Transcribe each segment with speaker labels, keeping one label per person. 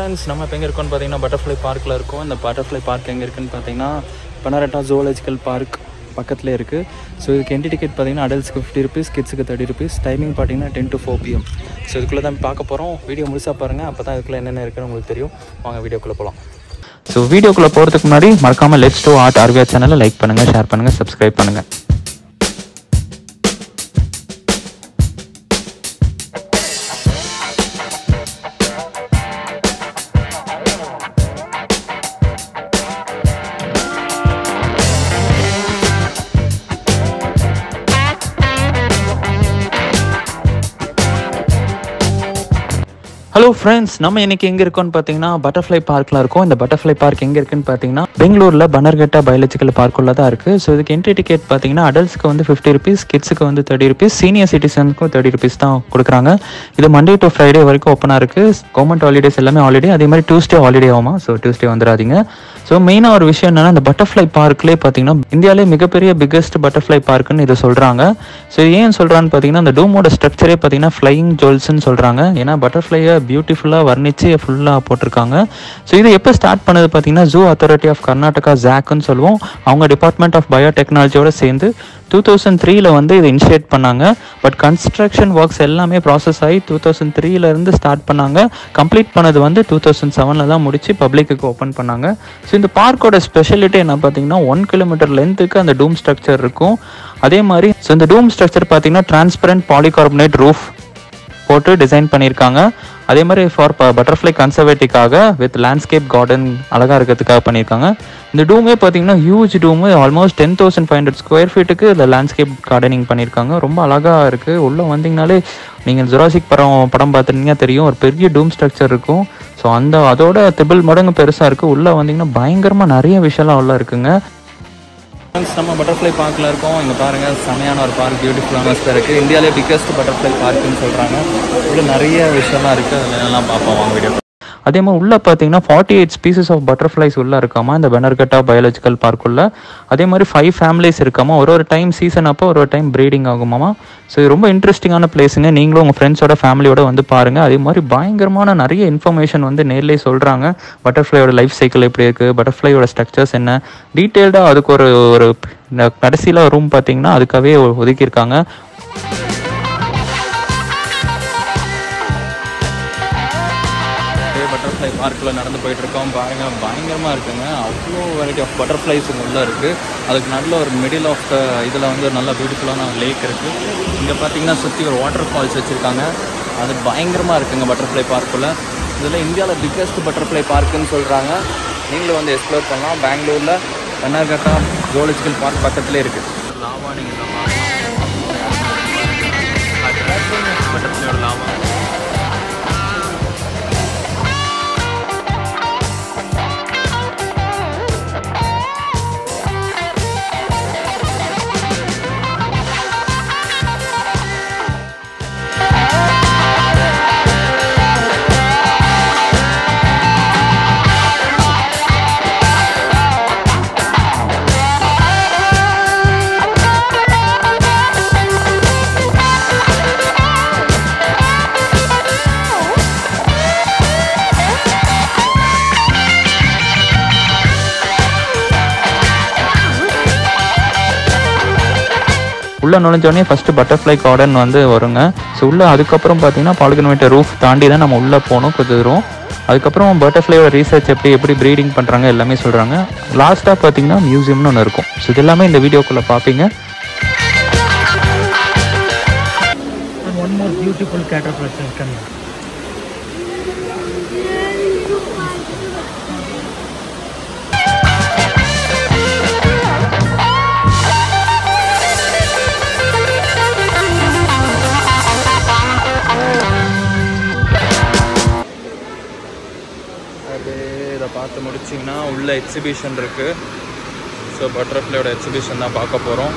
Speaker 1: Friends நம்ம இப்போ எங்கே இருக்கோம்னு பார்த்தீங்கன்னா பட்டர்ஃப்ளை பார்க்கில் இருக்கோம் இந்த பட்டர்ஃப்ளை பார்க் எங்கே இருக்குன்னு பார்த்தீங்கன்னா பனரட்டா ஜுவாலஜிக்கல் பார்க் பக்கத்தில் இருக்குது ஸோ இதுக்கு என்ட்ரி டிக்கெட் பார்த்தீங்கன்னா அடல்ட்ஸ்க்கு ஃபிஃப்டி ருபீஸ் கிட்ஸுக்கு தேர்ட்டி ருபீஸ் டைமிங் பார்த்தீங்கன்னா ten to four PM so இதுக்குள்ளே தான் பார்க்க போகிறோம் வீடியோ முழுசாக பாருங்கள் அப்போ தான் இதுக்குள்ளே என்னென்ன இருக்குன்னு உங்களுக்கு தெரியும் வாங்க வீடியோக்குள்ளே போகலாம் ஸோ வீடியோக்குள்ளே போகிறதுக்கு முன்னாடி மறக்காமல் லெட்ஸ் டூ ஆர்ட் ஆர்வியா சேனலை லைக் பண்ணுங்கள் ஷேர் பண்ணுங்கள் சப்ஸ்கிரைப் பண்ணுங்கள் ஹலோ ஃப்ரெண்ட்ஸ் நம்ம இன்னைக்கு எங்கே இருக்கோம்னு பார்த்தீங்கன்னா பட்டர்ஃப்ளை பார்க்கில் இருக்கோம் இந்த பட்டர்ஃப்ளை பார்க் எங்கே இருக்குன்னு பார்த்தீங்கன்னா பெங்களூரில் பனர்கட்டா பயாலஜிக்கல் பார்க்குள்ள தான் இருக்குது ஸோ இதுக்கு என்ட்ரி டிக்கெட் பார்த்தீங்கன்னா அடல்ட்ஸ்க்கு வந்து ஃபிஃப்டி ருபீஸ் கிட்ஸுக்கு வந்து தேர்ட்டி ருபீஸ் சீனியர் சிட்டிசனுக்கும் தேர்ட்டி ருபீஸ் தான் கொடுக்குறாங்க இது மண்டே டு ஃப்ரைடே வரைக்கும் ஓப்பனாக இருக்குது கவர்மெண்ட் ஹாலிடேஸ் எல்லாமே ஹாலிடே அதே மாதிரி டியூஸ்டே ஹாலிடே ஆகுமா ஸோ டியூஸ்டே வந்துடாதீங்க ஸோ மெயினாக ஒரு விஷயம் என்னன்னா இந்த பட்டர்ஃப்ளை பார்க்லேயே பார்த்தீங்கன்னா இந்தியாவிலே மிகப்பெரிய பிக்கஸ்ட் பட்டர்ஃப்ளை பார்க்குன்னு இதை சொல்கிறாங்க ஸோ ஏன் சொல்கிறான்னு பார்த்தீங்கன்னா அந்த டூமோட ஸ்ட்ரக்சரே பார்த்தீங்கன்னா ஃப்ளையிங் ஜுவல்ஸ்னு சொல்கிறாங்க ஏன்னா பட்டர்ஃப்ளையை பியூட்டிஃபுல்லாக வர்ணிச்சு ஃபுல்லாக போட்டிருக்காங்க ஸோ இது எப்போ ஸ்டார்ட் பண்ணது பார்த்தீங்கன்னா ஜூ அத்தாரிட்டி ஆஃப் கர்நாடகா ஜாக்னு சொல்லுவோம் அவங்க டிபார்ட்மெண்ட் ஆஃப் பயோடெக்னாலஜியோட சேர்ந்து டூ தௌசண்ட் த்ரீல வந்து இதை இனிஷியேட் பண்ணாங்க பட் கன்ஸ்ட்ரக்ஷன் ஒர்க்ஸ் எல்லாமே ப்ராசஸ் ஆகி டூ தௌசண்ட் த்ரீலேருந்து ஸ்டார்ட் பண்ணாங்க கம்ப்ளீட் பண்ணது வந்து டூ தௌசண்ட் செவனில் தான் முடிச்சு பப்ளிக்கு ஓப்பன் பண்ணாங்க ஸோ இந்த பார்க்கோட ஸ்பெஷாலிட்டி என்ன பார்த்தீங்கன்னா ஒன் கிலோமீட்டர் லென்த்துக்கு அந்த டூம் ஸ்ட்ரக்சர் இருக்கும் அதே மாதிரி ஸோ இந்த டூம் ஸ்ட்ரக்சர் பார்த்தீங்கன்னா டிரான்ஸ்பரண்ட் பாலிகார்பனேட் ரூஃப் போட்டு டிசைன் பண்ணியிருக்காங்க அதே மாதிரி ஃபார் பட்டர்ஃப்ளை கன்சர்வேட்டிக்காக வித் லேண்ட்ஸ்கேப் கார்டன் அழகாக இருக்கிறதுக்காக பண்ணியிருக்காங்க இந்த டூமே பார்த்தீங்கன்னா huge dome almost ten thousand five hundred square ஃபீட்டுக்கு இந்த லேண்ட்ஸ்கேப் கார்டனிங் பண்ணியிருக்காங்க ரொம்ப அழகாக இருக்குது உள்ளே வந்தீங்கனாலே நீங்கள் ஜுராசிக் படம் படம் பார்த்துருந்தீங்கன்னா தெரியும் ஒரு பெரிய டூம் ஸ்ட்ரக்சர் இருக்கும் ஸோ அந்த அதோட ட்ரிபிள் மடங்கு பெருசாக இருக்குது உள்ளே வந்தீங்கன்னா பயங்கரமாக நிறைய விஷயம்லாம் உள்ள இருக்குங்க ஃப்ரெண்ட்ஸ் நம்ம பட்டர்ஃப்ளை பார்க்கில் இருக்கோம் இங்கே பாருங்கள் செமையான ஒரு பார்க் பியூட்டிஃபுல்லான ஸ்பேர் இருக்குது இந்தியாவிலே பிக்கஸ்ட் பட்டர்ஃப்ளை பார்க்குன்னு சொல்கிறாங்க உள்ள நிறைய விஷயம்லாம் இருக்குது அதில் எல்லாம் பார்ப்போம் வாங்க வீடியோ அதே மாதிரி உள்ளே பார்த்தீங்கன்னா forty eight species of butterflies உள்ளே இருக்காமா இந்த பெனர்கட்டா பயாலஜிக்கல் பார்க்குள்ள அதே மாதிரி ஃபைவ் ஃபேமிலிஸ் இருக்காமா ஒரு ஒரு டைம் சீசன் அப்போ ஒரு ஒரு டைம் ப்ரீடிங் ஆகுமாமா ஸோ இது ரொம்ப இன்ட்ரெஸ்டிங்கான பிளேஸுங்க நீங்களும் உங்கள் ஃப்ரெண்ட்ஸோட ஃபேமிலியோட வந்து பாருங்கள் அதே மாதிரி பயங்கரமான நிறைய இன்ஃபர்மேஷன் வந்து நேர்லேயே சொல்கிறாங்க பட்டர்ஃப்ளையோட லைஃப் சைக்கிள் எப்படி இருக்குது பட்டர்ஃப்ளையோட ஸ்ட்ரக்சர்ஸ் என்ன டீட்டெயில்டாக அதுக்கு ஒரு ஒரு கடைசியில் ரூம் பார்த்தீங்கன்னா அதுக்காகவே ஒதுக்கியிருக்காங்க பட்டர்ஃப்ளை பார்க்கில் நடந்து போயிட்டு இருக்கோம் பாருங்க பயங்கரமாக இருக்குங்க அவ்வளோ வெரைட்டி ஆஃப் பட்டர்ஃப்ளைஸ் உள்ளே இருக்குது அதுக்கு நல்ல ஒரு மிடில் ஆஃப் த இதில் வந்து ஒரு நல்ல பியூட்டிஃபுல்லான லேக் இருக்குது இங்கே பார்த்தீங்கன்னா சுற்றி ஒரு வாட்டர் ஃபால்ஸ் வச்சுருக்காங்க அது பயங்கரமாக இருக்குங்க பட்டர்ஃப்ளை பார்க்குள்ள இதில் இந்தியாவில் பிக்கஸ்ட் பட்டர்ஃப்ளை பார்க்குன்னு சொல்கிறாங்க நீங்களும் வந்து எக்ஸ்ப்ளோர் பண்ணலாம் பெங்களூரில் கர்நாடகா ஜுவாலஜிக்கல் பார்க் பக்கத்துலேயே இருக்குது லாவா நீங்கள் பட்டர்ஃப்ளையோட லாவா உள்ளே நுழைஞ்சோடனே ஃபஸ்ட்டு பட்டர்ஃப்ளை கார்டன் வந்து வருங்க ஸோ உள்ளே அதுக்கப்புறம் பார்த்தீங்கன்னா பாலிகனோமீட்டர் ரூஃப் தாண்டி தான் நம்ம உள்ளே போகணும் கொஞ்சம் தூரம் அதுக்கப்புறம் பட்டர்ஃப்ளையோட ரீசர்ச் எப்படி எப்படி ப்ரீடிங் பண்ணுறாங்க எல்லாமே சொல்கிறாங்க லாஸ்ட்டாக பார்த்தீங்கன்னா மியூசியம்னு ஒன்று இருக்கும் ஸோ இது எல்லாமே இந்த வீடியோக்குள்ளே பார்ப்பீங்க
Speaker 2: one more beautiful caterpillar come here.
Speaker 1: அப்படியே இதை பார்த்து முடிச்சிங்கன்னா உள்ள எக்ஸிபிஷன் இருக்குது ஸோ பட்டர்ஃப்ளையோட எக்ஸிபிஷன் தான் பார்க்க போகிறோம்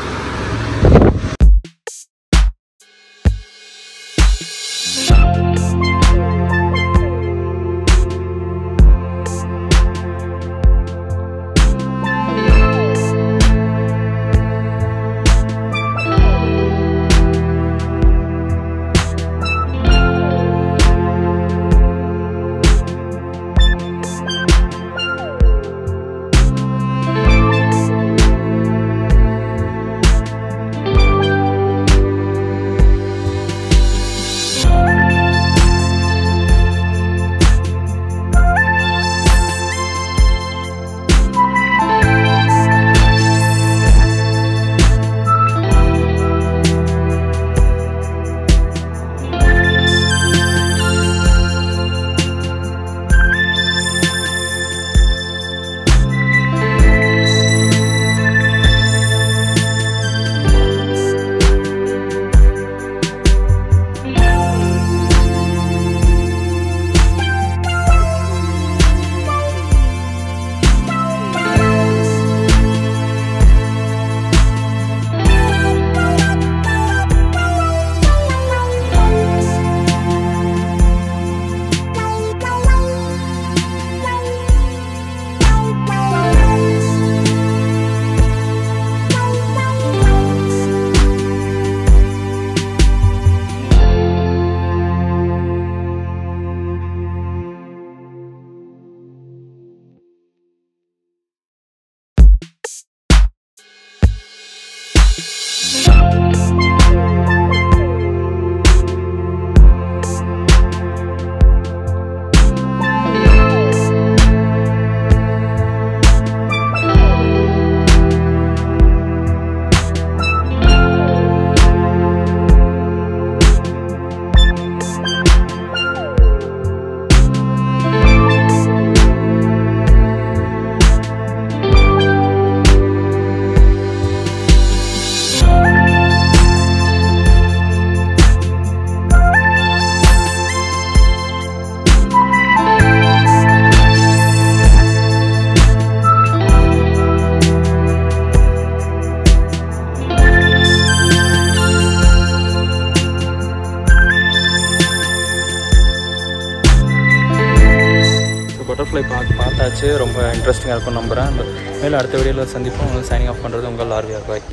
Speaker 1: பட்டர்ஃப்ளை பார்க் பார்த்தாச்சு ரொம்ப இன்ட்ரெஸ்டிங்காக இருக்கும் நம்புகிறேன் மேலே அடுத்த வீடியோவில் சந்திப்போம் சைனிங் ஆஃப் பண்ணுறது உங்கள் ஆர்விஆர் பாய்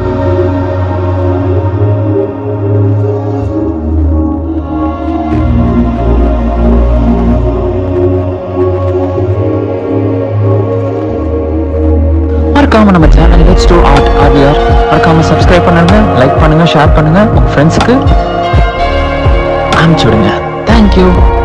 Speaker 1: மறக்காம நம்ம channel H two art RVR மறக்காம சப்ஸ்கிரைப் பண்ணுங்க லைக் பண்ணுங்க ஷேர் பண்ணுங்க உங்க ஃப்ரெண்ட்ஸுக்கு அனுப்பிச்சு விடுங்க தேங்க்யூ